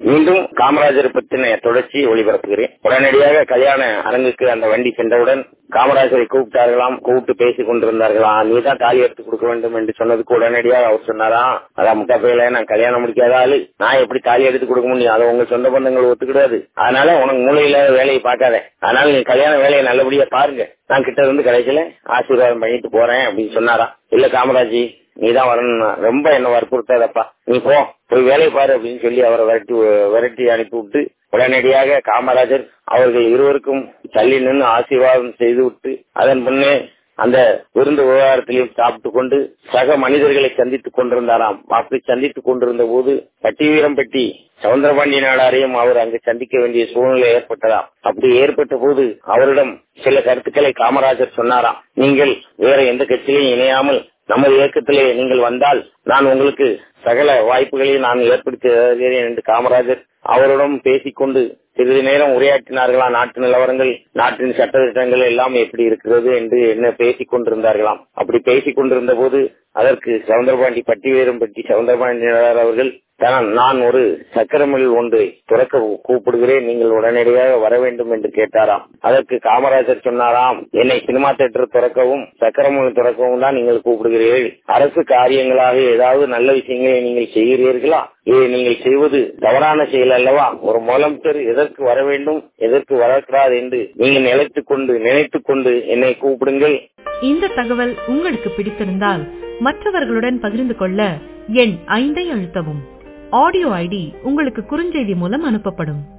மீண்டும் காமராஜர் பற்றின தொடர்ச்சி ஒளிபரப்புகிறேன் உடனடியாக கல்யாண அரங்குக்கு அந்த வண்டி சென்றவுடன் காமராஜரை கூப்பிட்டார்களாம் கூப்பிட்டு பேசிக் கொண்டிருந்தார்களாம் நீ தான் தாலி எடுத்து கொடுக்க வேண்டும் என்று சொன்னதுக்கு உடனடியாக அவர் சொன்னாராம் அதான் முட்டா பையில நான் கல்யாணம் முடிக்காத ஆளு நான் எப்படி தாலி எடுத்து கொடுக்க முடியும் அதை உங்க சொந்த பந்தங்கள் ஒத்துக்கிடாது அதனால உனக்கு மூளையில வேலையை பார்க்காத அதனால நீ கல்யாண வேலையை நல்லபடியா பாருங்க நான் கிட்ட இருந்து கடைசியில ஆசீர்வாதம் பண்ணிட்டு போறேன் அப்படின்னு சொன்னாரா இல்ல காமராஜி நீ தான் வரணும் ரொம்ப என்ன வற்புறுத்தாதப்பா நீ போ போய் வேலையை பாரு அப்படின்னு சொல்லி அவரை விரட்டி விரட்டி அனுப்பி விட்டு உடனடியாக காமராஜர் அவர்கள் இருவருக்கும் தள்ளி நின்று ஆசீர்வாதம் செய்து விட்டு அதன் முன்னே அந்த விருந்து விவகாரத்திலையும் சாப்பிட்டு கொண்டு சக மனிதர்களை சந்தித்துக் கொண்டிருந்தாராம் அப்படி சந்தித்துக் கொண்டிருந்த போது பட்டி வீரம் பெட்டி சவுந்தரபாண்டி நாடாரையும் அவர் அங்கு சந்திக்க வேண்டிய சூழ்நிலை ஏற்பட்டதாம் அப்படி ஏற்பட்ட போது அவரிடம் சில கருத்துக்களை காமராஜர் சொன்னாராம் நீங்கள் வேற எந்த கட்சியிலையும் இணையாமல் நமது இயக்கத்திலே நீங்கள் வந்தால் நான் உங்களுக்கு சகல வாய்ப்புகளையும் நான் ஏற்படுத்தி தருகிறேன் என்று காமராஜர் அவருடன் பேசிக்கொண்டு சிறிது நேரம் உரையாற்றினார்களா நாட்டு நிலவரங்கள் நாட்டின் சட்டத்திட்டங்கள் எல்லாம் எப்படி இருக்கிறது என்று என்ன பேசிக் கொண்டிருந்தார்களாம் அப்படி பேசிக் கொண்டிருந்த போது அதற்கு சவுந்தரபாண்டி பட்டி வேறும் பற்றி சவுந்தரபாண்டி அவர்கள் நான் ஒரு சக்கரமில் ஒன்றை துறக்க கூப்பிடுகிறேன் நீங்கள் உடனடியாக வர வேண்டும் என்று கேட்டாராம் அதற்கு காமராஜர் சொன்னாராம் என்னை சினிமா தேட்டர் துறக்கவும் சக்கரமில் துறக்கவும் தான் நீங்கள் கூப்பிடுகிறீர்கள் அரசு காரியங்களாக ஏதாவது நல்ல விஷயங்களை நீங்கள் செய்கிறீர்களா இது நீங்கள் செய்வது தவறான செயல் அல்லவா ஒரு முதலமைச்சர் எதற்கு வர வேண்டும் எதற்கு வரக்கூடாது என்று நீங்கள் நினைத்துக் கொண்டு நினைத்துக் கொண்டு என்னை கூப்பிடுங்கள் இந்த தகவல் உங்களுக்கு பிடித்திருந்தால் மற்றவர்களுடன் பகிர்ந்து கொள்ள எண் ஐந்தை அழுத்தவும் ஆடியோ ஐடி உங்களுக்கு குறுஞ்செய்தி மூலம் அனுப்பப்படும்